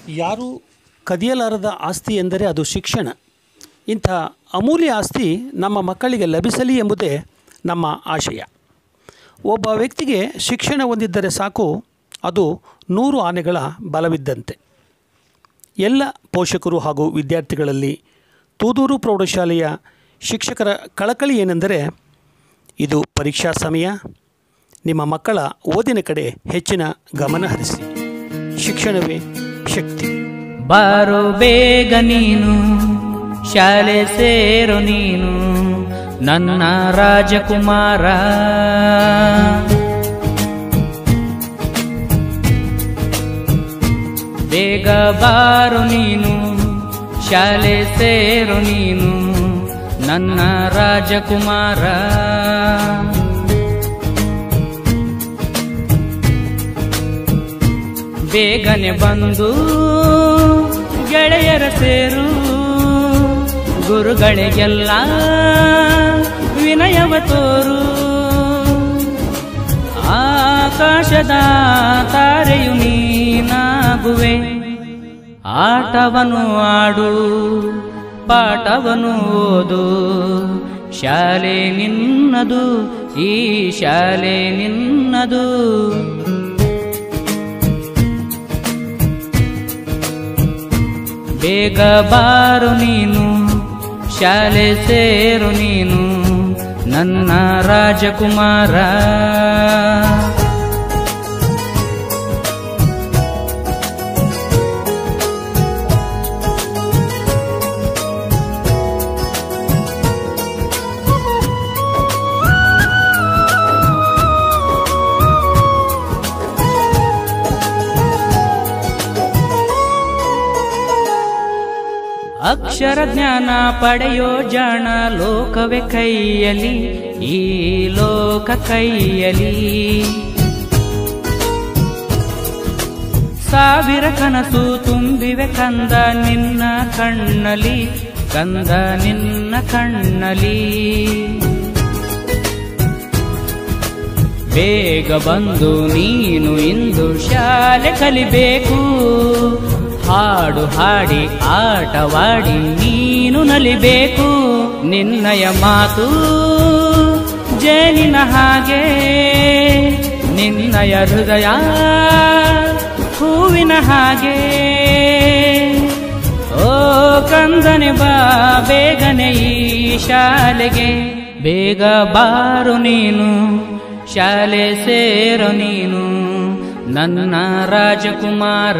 ಯಾರು ಕದಿಯಲಾರದ ಆಸ್ತಿ ಎಂದರೆ ಅದು ಶಿಕ್ಷಣ ಇಂಥ ಅಮೂಲ್ಯ ಆಸ್ತಿ ನಮ್ಮ ಮಕ್ಕಳಿಗೆ ಲಭಿಸಲಿ ಎಂಬುದೇ ನಮ್ಮ ಆಶಯ ಒಬ್ಬ ವ್ಯಕ್ತಿಗೆ ಶಿಕ್ಷಣ ಹೊಂದಿದ್ದರೆ ಸಾಕು ಅದು ನೂರು ಆನೆಗಳ ಬಲವಿದ್ದಂತೆ ಎಲ್ಲ ಪೋಷಕರು ಹಾಗೂ ವಿದ್ಯಾರ್ಥಿಗಳಲ್ಲಿ ತೂದೂರು ಪ್ರೌಢಶಾಲೆಯ ಶಿಕ್ಷಕರ ಕಳಕಳಿ ಏನೆಂದರೆ ಇದು ಪರೀಕ್ಷಾ ಸಮಯ ನಿಮ್ಮ ಮಕ್ಕಳ ಓದಿನ ಕಡೆ ಹೆಚ್ಚಿನ ಗಮನ ಹರಿಸಿ ಶಿಕ್ಷಣವೇ ಶಕ್ತಿ ಬಾರೋ ಬೇಗ ನೀನು ಶಾಲೆ ಸೇರು ನೀನು ನನ್ನ ರಾಜಕುಮಾರ ಬೇಗ ಬಾರು ನೀನು ಶಾಲೆ ಸೇರು ನೀನು ನನ್ನ ರಾಜಕುಮಾರ ಬೇಗನೆ ಬಂದು ಗೆಳೆಯರ ಸೇರು ಗುರುಗಳಿಗೆಲ್ಲ ವಿನಯವ ತೋರು ಆಕಾಶದ ತಾರೆಯು ನೀನಾಗುವೆ ಆಟವನು ಆಡು ಪಾಠವನು ಓದು ಶಾಲೆ ನಿನ್ನದು ಈ ಶಾಲೆ ನಿನ್ನದು ಬೇಗ ಬಾರು ನೀನು ಶಾಲೆ ಸೇರು ನೀನು ನನ್ನ ರಾಜಕುಮಾರ ಅಕ್ಷರ ಜ್ಞಾನ ಪಡೆಯೋ ಜಾಣ ಲೋಕವೇ ಕೈಯಲಿ ಈ ಲೋಕ ಕೈಯಲಿ ಸಾವಿರ ಕನಸು ತುಂಬಿವೆ ಕಂದ ನಿನ್ನ ಕಣ್ಣಲಿ ಕಂದ ನಿನ್ನ ಕಣ್ಣಲಿ ಬೇಗ ಬಂದು ನೀನು ಇಂದು ಶಾಲೆ ಕಲಿಬೇಕು ಹಾಡು ಹಾಡಿ ಆಟವಾಡಿ ನೀನು ನಲಿಬೇಕು ನಿನ್ನಯ ಮಾತು ಜೇನಿನ ಹಾಗೆ ನಿನ್ನಯ ಹೃದಯ ಹೂವಿನ ಹಾಗೆ ಓ ಕಂದನೆ ಬಾ ಬೇಗನೆ ಈ ಶಾಲೆಗೆ ಬೇಗ ಬಾರು ನೀನು ಶಾಲೆ ಸೇರು ನೀನು ನನ್ನ ರಾಜಕುಮಾರ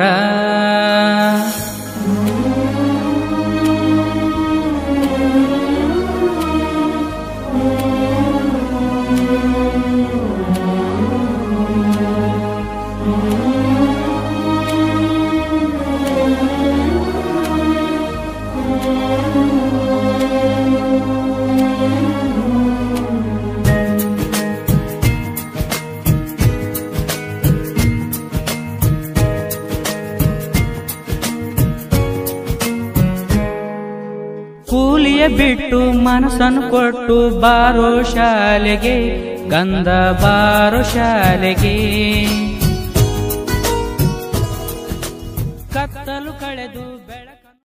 ಕೂಲಿಯ ಬಿಟ್ಟು ಮನಸ್ಸನ್ನು ಕೊಟ್ಟು ಬಾರೋ ಶಾಲೆಗೆ ಗಂಧ ಬಾರೋ ಶಾಲೆಗೆ ಕತ್ತಲು ಕಳೆದು